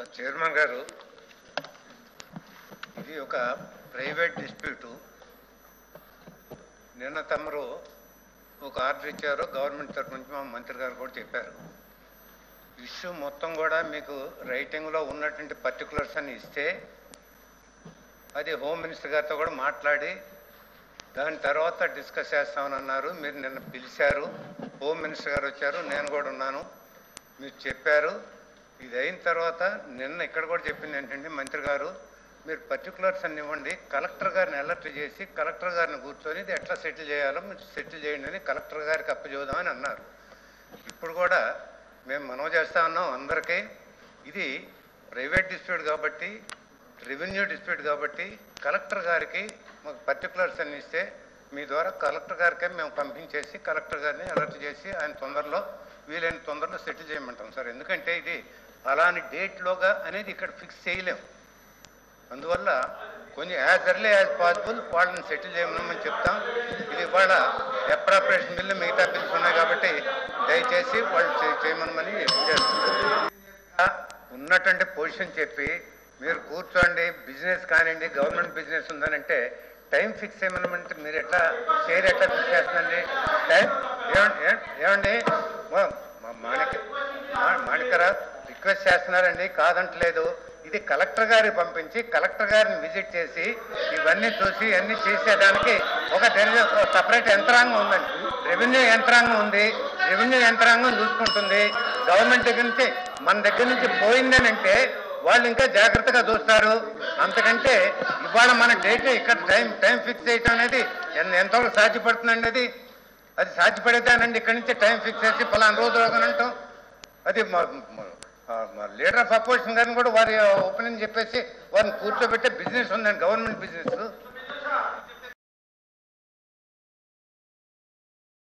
chairman గారు ఇది ఒక ప్రైవేట్ డిస్ప్యూటు నిన్న తమరు ఒక ఆర్డర్ ఇచ్చారు గవర్నమెంట్ తరఫు నుంచి మా మంత్రి గారు కూడా చెప్పారు ఇష్యూ మొత్తం కూడా మీకు రైటింగ్లో ఉన్నటువంటి పర్టికులర్స్ అని ఇస్తే అది హోమ్ మినిస్టర్ గారితో కూడా మాట్లాడి దాని తర్వాత డిస్కస్ చేస్తామని అన్నారు మీరు నిన్న పిలిచారు హోమ్ మినిస్టర్ గారు వచ్చారు నేను కూడా ఉన్నాను మీరు చెప్పారు ఇది అయిన తర్వాత నిన్న ఇక్కడ కూడా చెప్పింది ఏంటంటే మంత్రి గారు మీరు పర్టికులర్స్ అన్ని ఇవ్వండి కలెక్టర్ గారిని అలర్ట్ చేసి కలెక్టర్ గారిని కూర్చొని ఇది ఎట్లా సెటిల్ చేయాలో మీరు సెటిల్ చేయండి అని కలెక్టర్ గారికి అప్పచెబుదామని అన్నారు ఇప్పుడు కూడా మేము మనవి చేస్తా ఉన్నాం అందరికీ ఇది ప్రైవేట్ డిస్ప్యూట్ కాబట్టి రెవెన్యూ డిస్ప్యూట్ కాబట్టి కలెక్టర్ గారికి మాకు పర్టికులర్స్ అన్ని ఇస్తే మీ ద్వారా కలెక్టర్ గారికే మేము పంపించేసి కలెక్టర్ గారిని అలర్ట్ చేసి ఆయన తొందరలో వీలైన తొందరలో సెటిల్ చేయమంటాం సార్ ఎందుకంటే ఇది అలాని డేట్లోగా అనేది ఇక్కడ ఫిక్స్ చేయలేం అందువల్ల కొంచెం యాజ్ ఎర్లీ యాజ్ పాసిబుల్ వాళ్ళని సెటిల్ చేయమని చెప్తాం ఇది ఇవాళ ఎప్రాపరేషన్ బిల్లు మిగతా బిల్స్ ఉన్నాయి కాబట్టి దయచేసి వాళ్ళు చే- చేయమనమని చేస్తున్నాం ఉన్నటువంటి పొజిషన్ చెప్పి మీరు కూర్చోండి బిజినెస్ కానివ్వండి గవర్నమెంట్ బిజినెస్ ఉందనంటే టైం ఫిక్స్ చేయమనమంటే మీరు ఎట్లా షేర్ ఎట్లా ఫిక్స్ చేస్తుందండి టైం ఏమండి ఏ- ఏమండి మా- మా మాణిక మా- మాణికరా రిక్వెస్ట్ చేస్తున్నారండి కాదంటలేదు ఇది కలెక్టర్ గారికి పంపించి కలెక్టర్ గారిని విజిట్ చేసి ఇవన్నీ చూసి అన్ని చేసేదానికి ఒక సపరేట్ యంత్రాంగం ఉందండి రెవెన్యూ యంత్రాంగం ఉంది రెవెన్యూ యంత్రాంగం చూసుకుంటుంది గవర్నమెంట్ దగ్గర నుంచి మన దగ్గర నుంచి పోయిందని అంటే వాళ్ళు ఇంకా జాగ్రత్తగా చూస్తారు అంతకంటే ఇవాళ మన డేట్ ఇక్కడ టైం టైం ఫిక్స్ చేయటం అనేది ఎన్- ఎంతవరకు సాధ్యపడుతుందండి అది అది సాధ్యపడేదానండి ఇక్కడి నుంచి టైం ఫిక్స్ చేసి పలానా రోజు అని అంటాం అది లీడర్ ఆఫ్ అపోజిషన్ గారిని కూడా వారి ఒపీనియన్ చెప్పేసి వారిని కూర్చోబెట్టే బిజినెస్ ఉందండి గవర్నమెంట్ బిజినెస్